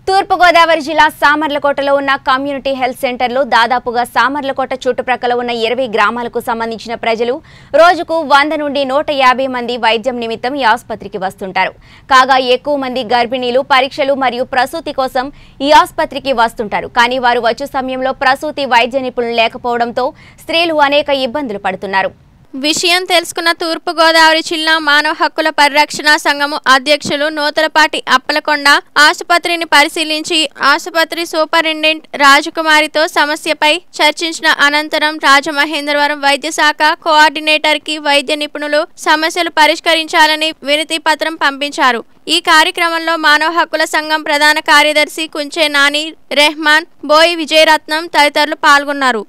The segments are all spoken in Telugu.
తూర్పుగోదావరి జిల్లా సామర్లకోటలో ఉన్న కమ్యూనిటీ హెల్త్ సెంటర్లో దాదాపుగా సామర్లకోట చుట్టుప్రక్కల ఉన్న ఇరవై గ్రామాలకు సంబంధించిన ప్రజలు రోజుకు వంద నుండి నూట యాభై మంది వైద్యం నిమిత్తం ఈ ఆసుపత్రికి వస్తుంటారు కాగా ఎక్కువ మంది గర్భిణీలు పరీక్షలు మరియు ప్రసూతి కోసం ఈ ఆసుపత్రికి వస్తుంటారు కానీ వారు వచ్చే సమయంలో ప్రసూతి వైద్య నిపుణులు లేకపోవడంతో స్త్రీలు అనేక ఇబ్బందులు పడుతున్నారు విషయం తెలుసుకున్న తూర్పుగోదావరి జిల్లా మానవ హక్కుల పరిరక్షణ సంఘము అధ్యక్షులు నూతలపాటి అప్పలకొండ ఆసుపత్రిని పరిశీలించి ఆసుపత్రి సూపరింటెండెంట్ రాజకుమారితో సమస్యపై చర్చించిన అనంతరం రాజమహేంద్రవరం వైద్య శాఖ కోఆర్డినేటర్ కి వైద్య నిపుణులు సమస్యలు పరిష్కరించాలని వినతి పత్రం పంపించారు ఈ కార్యక్రమంలో మానవ హక్కుల సంఘం ప్రధాన కార్యదర్శి కుంచే నాని రెహమాన్ బోయి విజయరత్నం తదితరులు పాల్గొన్నారు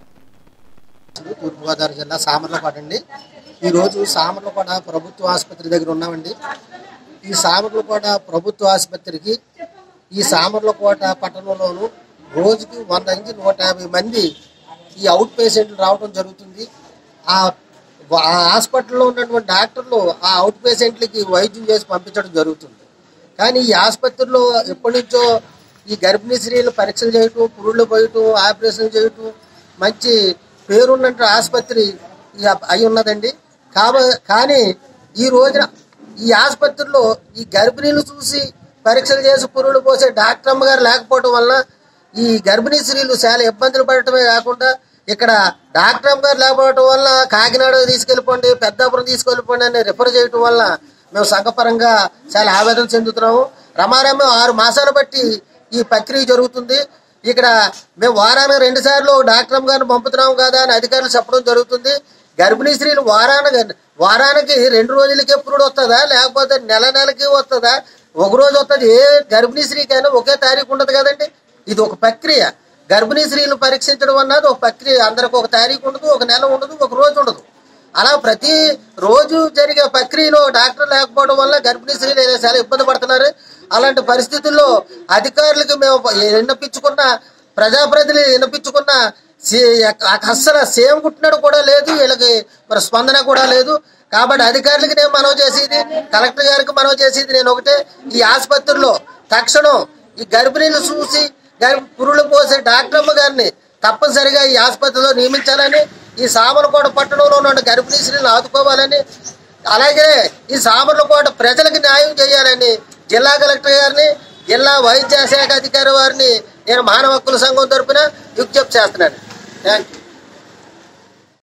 తూర్పుగోదావరి జిల్లా సామర్లకోట అండి ఈరోజు సామర్లకోట ప్రభుత్వ ఆసుపత్రి దగ్గర ఉన్నామండి ఈ సామర్లకోట ప్రభుత్వ ఆసుపత్రికి ఈ సామర్లకోట పట్టణంలోను రోజుకి వంద నుంచి నూట యాభై మంది ఈ అవుట్ పేషెంట్లు రావడం జరుగుతుంది ఆ వ- ఆ హాస్పిటల్లో ఉన్నటువంటి డాక్టర్లు ఆ అవుట్ పేషెంట్లకి వైద్యం చేసి పంపించడం జరుగుతుంది కానీ ఈ ఆసుపత్రిలో ఎప్పటి నుంచో ఈ గర్భిణీ స్త్రీలు పరీక్షలు చేయటం పురుళ్ళు పోయటం ఆపరేషన్ చేయటం మంచి పేరున్నట్టు ఆసుపత్రి ఈ అ- అయి ఉన్నదండి కాబ కానీ ఈ రోజున ఈ ఆసుపత్రిలో ఈ గర్భిణీలు చూసి పరీక్షలు చేసి పురుళ్ళు పోసే డాక్టర్ అమ్మగారు లేకపోవడం వలన ఈ గర్భిణీ స్త్రీలు చాలా ఇబ్బందులు పడటమే కాకుండా ఇక్కడ డాక్టర్ అమ్మగారు లేకపోవడం వల్ల కాకినాడ తీసుకెళ్ళిపోండి పెద్దాపురం తీసుకెళ్ళిపోండి అని రిఫర్ చేయటం వల్ల మేము సంఘపరంగా చాలా ఆవేదన చెందుతున్నాము రమారమ్మ ఆరు మాసాలు బట్టి ఈ ప్రక్రియ జరుగుతుంది ఇక్కడ మేము వారానికి రెండు సార్లు డాక్టర్ అమ్మ గారిని పంపుతున్నాము కదా అని అధికారులు చెప్పడం జరుగుతుంది గర్భిణీ స్త్రీలు వారానికి వారానికి రెండు రోజులకే పురుడు వస్తుందా లేకపోతే నెల నెలకి వస్తుందా ఒక రోజు వస్తుంది ఏ గర్భిణీ స్త్రీకైనా ఒకే తారీఖు ఉండదు కదండి ఇది ఒక ప్రక్రియ గర్భిణీ స్త్రీలు పరీక్షించడం అన్నది ఒక ప్రక్రియ అందరికి ఒక తారీఖు ఉండదు ఒక నెల ఉండదు ఒక రోజు ఉండదు అలా ప్రతి రోజు జరిగే ప్రక్రియలో డాక్టర్ లేకపోవడం వల్ల గర్భిణీ స్త్రీలు ఏదో చాలా ఇబ్బంది పడుతున్నారు అలాంటి పరిస్థితుల్లో అధికారులకు మేము విన్నపించుకున్న ప్రజాప్రతినిధులు విన్నపించుకున్న సే- అస్సలు సేమ్ కుట్టినట్టు కూడా లేదు వీళ్ళకి మరి స్పందన కూడా లేదు కాబట్టి అధికారులకి నేను మనవి చేసేది కలెక్టర్ గారికి మనవి చేసేది నేను ఒకటే ఈ ఆసుపత్రిలో తక్షణం ఈ గర్భిణీలు చూసి గర్భ పురులు పోసే డాక్టర్ అమ్మ గారిని తప్పనిసరిగా ఈ ఆసుపత్రిలో నియమించాలని ఈ సామర్లకోట పట్టణంలో ఉన్న గర్భిణీ స్త్రీలను ఆదుకోవాలని అలాగే ఈ సామర్లకోట ప్రజలకు న్యాయం చేయాలని జిల్లా కలెక్టర్ గారిని జిల్లా వైద్య శాఖ అధికారి వారిని నేను మానవ హక్కుల సంఘం తరపున విజ్ఞప్తి చేస్తున్నాను థ్యాంక్ యూ